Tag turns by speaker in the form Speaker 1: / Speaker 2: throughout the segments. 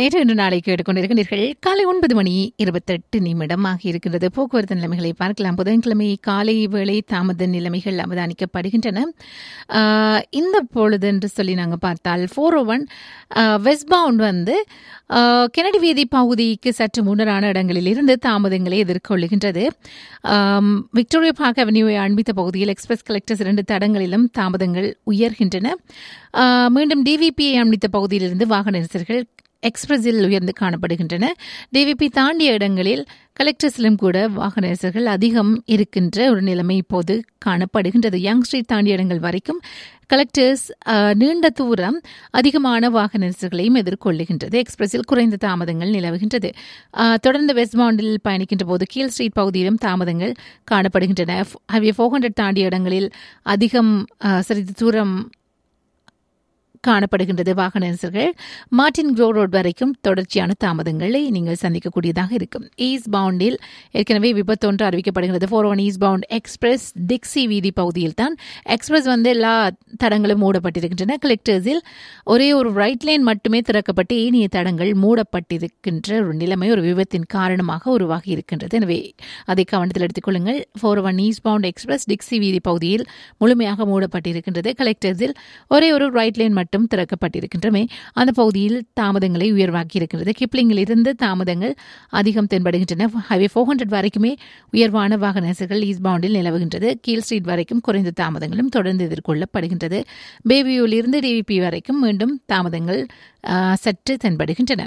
Speaker 1: நேற்று இன்று நாளை கேட்டுக்கொண்டிருக்கிறீர்கள் காலை ஒன்பது மணி இருபத்தெட்டு நிமிடமாக இருக்கின்றது போக்குவரத்து நிலைமைகளை பார்க்கலாம் புதன்கிழமை காலை வேளை தாமத நிலைமைகள் அவதானிக்கப்படுகின்றன ஆஹ், இந்த பொழுது என்று சொல்லி நாங்கள் பார்த்தால் four O one west bound வந்து ஆஹ், கெனடி வீதி பகுதிக்கு சற்று முன்னரான இடங்களில் இருந்து தாமதங்களை எதிர்கொள்ளுகின்றது ஆம், விக்டோரியா பார்க் அவென்யூவை அண்மித்த பகுதியில் எக்ஸ்பிரஸ் கலெக்டர்ஸ் இரண்டு தடங்களிலும் தாமதங்கள் உயர்கின்றன ஆஹ், மீண்டும் டிவிபியை அண்மித்த பகுதியிலிருந்து வாகன நெரிசல்கள் எக்ஸ்பிரஸில் உயர்ந்து காணப்படுகின்றன டிவிபி தாண்டிய இடங்களில் கலெக்டர்ஸிலும் கூட வாகன நெரிசல்கள் அதிகம் இருக்கின்ற ஒரு நிலைமை இப்போது காணப்படுகின்றது யங் ஸ்ட்ரீட் தாண்டிய இடங்கள் வரைக்கும் கலெக்டர்ஸ் ஆஹ், நீண்ட தூரம் அதிகமான வாகன நெரிசல்களையும் எதிர்கொள்ளுகின்றது எக்ஸ்பிரஸில் குறைந்த தாமதங்கள் நிலவுகின்றது ஆஹ், தொடர்ந்து வெஸ்ட் பவுண்டில் பயணிக்கின்ற போது கீழ் ஸ்ட்ரீட் பகுதியிலும் தாமதங்கள் காணப்படுகின்றன ஹைவே ஃபோர் ஹண்ட்ரட் தாண்டிய இடங்களில் அதிகம் ஆஹ், சிறிது தூரம் காணப்படுகின்றது வாகன நெரிசல்கள் மார்டின் க்ரோ ரோட் வரைக்கும் தொடர்ச்சியான தாமதங்களை நீங்கள் சந்திக்கக்கூடியதாக இருக்கும் ஈஸ்ட் பவுண்டில் ஏற்கனவே விபத்து ஒன்று அறிவிக்கப்படுகிறது four one east bound express Dixie வீதி பகுதியில் தான் எக்ஸ்பிரஸ் வந்து எல்லா தடங்களும் மூடப்பட்டிருக்கின்றன கலெக்டர்ஸில் ஒரே ஒரு ரைட் லைன் மட்டுமே திறக்கப்பட்டு ஏனைய தடங்கள் மூடப்பட்டிருக்கின்ற ஒரு நிலைமை ஒரு விபத்தின் காரணமாக உருவாகி இருக்கின்றது எனவே அதை கவனத்தில் எடுத்துக்கொள்ளுங்கள் four one east bound express Dixie வீதி பகுதியில் முழுமையாக மூடப்பட்டிருக்கின்றது கலெக்டர்ஸில் ஒரே ஒரு ரைட் லைன் மட்டும் திறக்கப்பட்டிருக்கின்றமே அந்த பகுதியில் தாமதங்களை உயர்வாக்கி இருக்கின்றது கிப்ளிங்கில் இருந்து தாமதங்கள் அதிகம் தென்படுகின்றன ஹைவே ஃபோர் ஹண்ட்ரட் வரைக்குமே உயர்வான வாகன நெரிசல்கள் ஈஸ்ட் பவுண்டில் நிலவுகின்றது கீழ் ஸ்ட்ரீட் வரைக்கும் குறைந்த தாமதங்களும் தொடர்ந்து எதிர்கொள்ளப்படுகின்றது பேபியூல் இருந்து டிவிபி வரைக்கும் மீண்டும் தாமதங்கள் ஆ, சற்று தென்படுகின்றன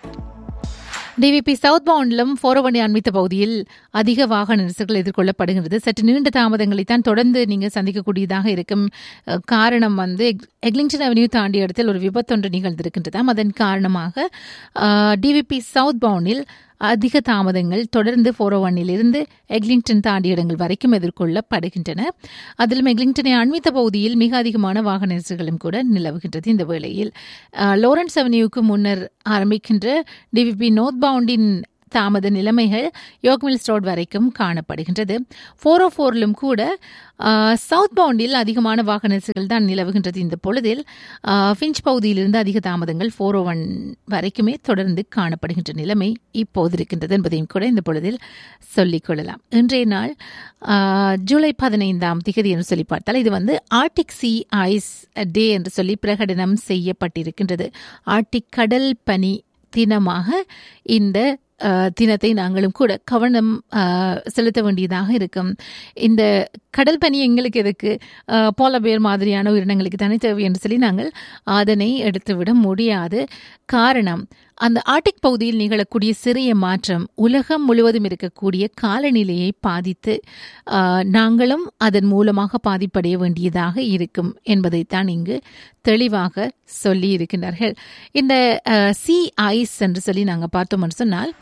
Speaker 1: டிவிபி சவுத் பவுண்டிலும் போரவணி அண்மித்த பகுதியில் அதிக வாகன நெரிசல்கள் எதிர்கொள்ளப்படுகிறது சற்று நீண்ட தாமதங்களை தான் தொடர்ந்து நீங்கள் சந்திக்கக்கூடியதாக இருக்கும் அஹ், காரணம் வந்து எக்- எக்லிங்டன் அவென்யூ தாண்டிய இடத்தில் ஒரு விபத்தொன்று நிகழ்ந்திருக்கின்றதாம் அதன் காரணமாக டிவிபி சவுத் பவுண்டில் அதிக தாமதங்கள் தொடர்ந்து ஃபோர் இருந்து எக்லிங்டன் தாண்டிய இடங்கள் வரைக்கும் எதிர்கொள்ளப்படுகின்றன அதிலும் எக்லிங்டனை அண்மித்த பகுதியில் மிக அதிகமான வாகன நெரிசல்களும் கூட நிலவுகின்றது இந்த வேளையில் அஹ், லாரன்ஸ் அவென்யூக்கு முன்னர் ஆரம்பிக்கின்ற டிவிபி நோர்த் பவுண்டின் தாமத நிலைமைகள் யோக்மில்ஸ் ரோட் வரைக்கும் காணப்படுகின்றது ஃபோர் ஓ ஃபோரிலும் கூட அஹ், சவுத் பவுண்டில் அதிகமான வாகன நெரிசல்கள் தான் நிலவுகின்றது இந்த பொழுதில் அஹ், ஃபின்ச் பகுதியிலிருந்து அதிக தாமதங்கள் ஃபோர் ஓ ஒன் வரைக்குமே தொடர்ந்து காணப்படுகின்ற நிலைமை இப்போது இருக்கின்றது என்பதையும் கூட இந்த பொழுதில் சொல்லிக் கொள்ளலாம் இன்றைய நாள் அஹ், ஜூலை பதினைந்தாம் திகதி என்று சொல்லி பார்த்தால் இது வந்து ஆர்டிக் சி ஐஸ் டே என்று சொல்லி பிரகடனம் செய்யப்பட்டிருக்கின்றது ஆர்டிக் கடல் பனி தினமாக இந்த அஹ், தினத்தை நாங்களும் கூட கவனம் அஹ், செலுத்த வேண்டியதாக இருக்கும் இந்த கடல் பனி எங்களுக்கு எதுக்கு போலபேர் மாதிரியான உயிரினங்களுக்கு தானே தேவை என்று சொல்லி நாங்கள் அதனை எடுத்துவிட முடியாது காரணம் அந்த ஆர்டிக் பகுதியில் நிகழக்கூடிய சிறிய மாற்றம் உலகம் முழுவதும் இருக்கக்கூடிய காலநிலையை பாதித்து ஆஹ், நாங்களும் அதன் மூலமாக பாதிப்படைய வேண்டியதாக இருக்கும் என்பதைத்தான் இங்கு தெளிவாக சொல்லி இருக்கின்றார்கள் இந்த சி ஐஸ் என்று சொல்லி நாங்கள் பார்த்தோம்னு சொன்னால்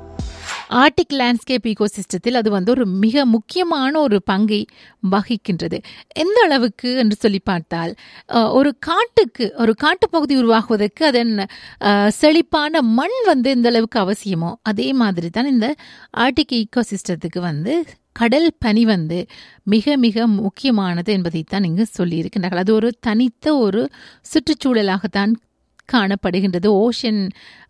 Speaker 1: ஆர்டிக் லேண்ட்ஸ்கேப் ஈகோசிஸ்டத்தில் அது வந்து ஒரு மிக முக்கியமான ஒரு பங்கை வகிக்கின்றது எந்த அளவுக்கு என்று சொல்லி பார்த்தால் அஹ், ஒரு காட்டுக்கு ஒரு காட்டுப்பகுதி உருவாகுவதற்கு அதன் அஹ், செழிப்பான மண் வந்து எந்த அளவுக்கு அவசியமோ அதே மாதிரி தான் இந்த ஆர்டிக் ஈகோசிஸ்டத்துக்கு வந்து கடல் பனி வந்து மிக மிக முக்கியமானது என்பதைத்தான் இங்கு சொல்லியிருக்கின்றார்கள் அது ஒரு தனித்த ஒரு சுற்றுச்சூழலாகத்தான் காணப்படுகின்றது ஓஷன்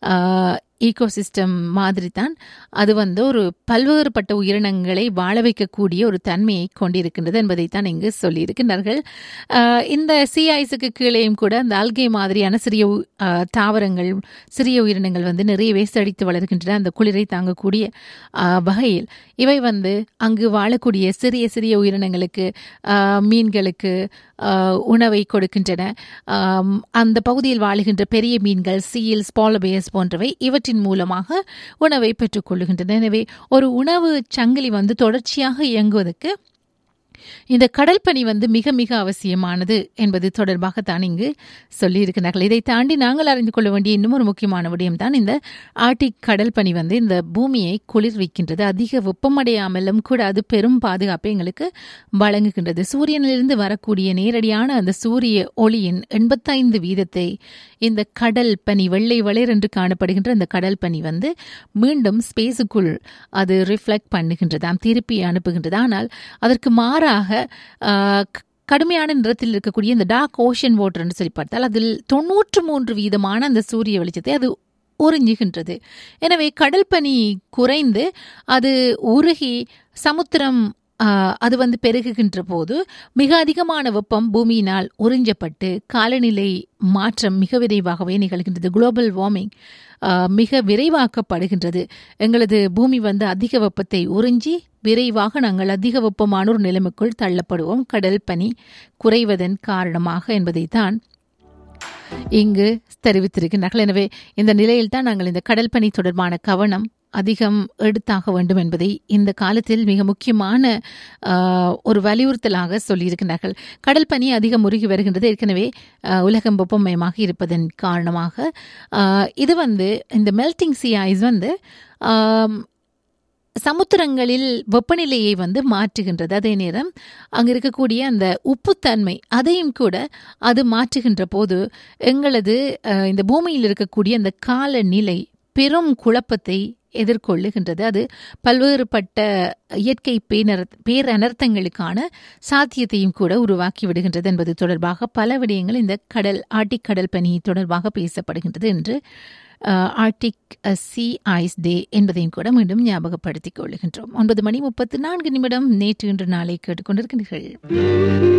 Speaker 1: ஈகோசிஸ்டம் மாதிரி தான் அது வந்து ஒரு பல்வேறுபட்ட உயிரினங்களை வாழ வைக்கக்கூடிய ஒரு தன்மையை கொண்டிருக்கின்றது என்பதைத்தான் இங்கு சொல்லியிருக்கின்றார்கள் ஆஹ் இந்த சி ஐஸுக்கு கீழேயும் கூட அந்த ஆல்கே மாதிரியான சிறிய உ- ஆஹ் தாவரங்கள் சிறிய உயிரினங்கள் வந்து நிறையவே செழித்து வளர்கின்றன அந்த குளிரை தாங்கக்கூடிய ஆஹ் வகையில் இவை வந்து அங்கு வாழக்கூடிய சிறிய சிறிய உயிரினங்களுக்கு ஆஹ் மீன்களுக்கு ஆஹ் உணவை கொடுக்கின்றன ஆம், அந்த பகுதியில் வாழுகின்ற பெரிய மீன்கள் சீல்ஸ் பாலபேயர்ஸ் போன்றவை இவற்றின் மூலமாக உணவை பெற்றுக்கொள்ளுகின்றன எனவே ஒரு உணவு சங்கிலி வந்து தொடர்ச்சியாக இயங்குவதற்கு இந்த கடல் பனி வந்து மிக மிக அவசியமானது என்பது தொடர்பாக தான் இங்கு சொல்லியிருக்கிறார்கள் இதை தாண்டி நாங்கள் அறிந்து கொள்ள வேண்டிய இன்னும் ஒரு முக்கியமான விடயம் தான் இந்த ஆர்டிக் கடல் பனி வந்து இந்த பூமியை குளிர்விக்கின்றது அதிக வெப்பமடையாமலும் கூட அது பெரும் பாதுகாப்பை எங்களுக்கு வழங்குகின்றது சூரியனிலிருந்து வரக்கூடிய நேரடியான அந்த சூரிய ஒளியின் எண்பத்தைந்து வீதத்தை இந்த கடல் பனி வெள்ளை வளைர் என்று காணப்படுகின்ற அந்த கடல் பனி வந்து மீண்டும் ஸ்பேஸுக்குள் அது ரிஃப்ளெக்ட் பண்ணுகின்றதாம் திருப்பி அனுப்புகின்றது ஆனால் அதற்கு மாறாக ஆஹ், க- கடுமையான நிறத்தில் இருக்கக்கூடிய இந்த டார்க் ஓஷன் வாட்டர்னு சொல்லி பார்த்தால் அதில் தொண்ணூற்று மூன்று வீதமான அந்த சூரிய வெளிச்சத்தை அது உறிஞ்சுகின்றது எனவே கடல் பனி குறைந்து அது உருகி சமுத்திரம் ஆஹ், அது வந்து பெருகுகின்ற போது மிக அதிகமான வெப்பம் பூமியினால் உறிஞ்சப்பட்டு காலநிலை மாற்றம் மிக விரைவாகவே நிகழ்கின்றது குளோபல் வார்மிங் மிக விரைவாக்கப்படுகின்றது எங்களது பூமி வந்து அதிக வெப்பத்தை உறிஞ்சி விரைவாக நாங்கள் அதிக வெப்பமான ஒரு நிலைமைக்குள் தள்ளப்படுவோம் கடல் பனி குறைவதன் காரணமாக என்பதைத்தான் இங்கு தெரிவித்திருக்கின்றார்கள் எனவே இந்த நிலையில் தான் நாங்கள் இந்த கடல் பனி தொடர்பான கவனம் அதிகம் எடுத்தாக வேண்டும் என்பதை இந்த காலத்தில் மிக முக்கியமான ஆஹ், ஒரு வலியுறுத்தலாக சொல்லியிருக்கிறார்கள் கடல் பனி அதிகம் உருகி வருகின்றது ஏற்கனவே ஆஹ், உலகம் வெப்பமயமாக இருப்பதன் காரணமாக ஆஹ், இது வந்து இந்த மெல்டிங் சி ஐஸ் வந்து ஆம், சமுத்திரங்களில் வெப்பநிலையை வந்து மாற்றுகின்றது அதே நேரம் அங்கு இருக்கக்கூடிய அந்த உப்புத்தன்மை அதையும் கூட அது மாற்றுகின்ற போது எங்களது அஹ், இந்த பூமியில் இருக்கக்கூடிய அந்த காலநிலை பெரும் குழப்பத்தை எதிர்கொள்ளுகின்றது அது பல்வேறுபட்ட இயற்கை பேனர் பேரனர்த்தங்களுக்கான சாத்தியத்தையும் கூட உருவாக்கி விடுகின்றது என்பது தொடர்பாக பல விடயங்கள் இந்த கடல் ஆர்டிக் கடல் பனி தொடர்பாக பேசப்படுகின்றது என்று ஆர்டிக் சி ஐஸ் டே என்பதையும் கூட மீண்டும் ஞாபகப்படுத்திக் கொள்ளுகின்றோம் ஒன்பது மணி முப்பத்து நான்கு நிமிடம் நேற்று இன்று நாளை கேட்டுக்கொண்டிருக்கிறீர்கள்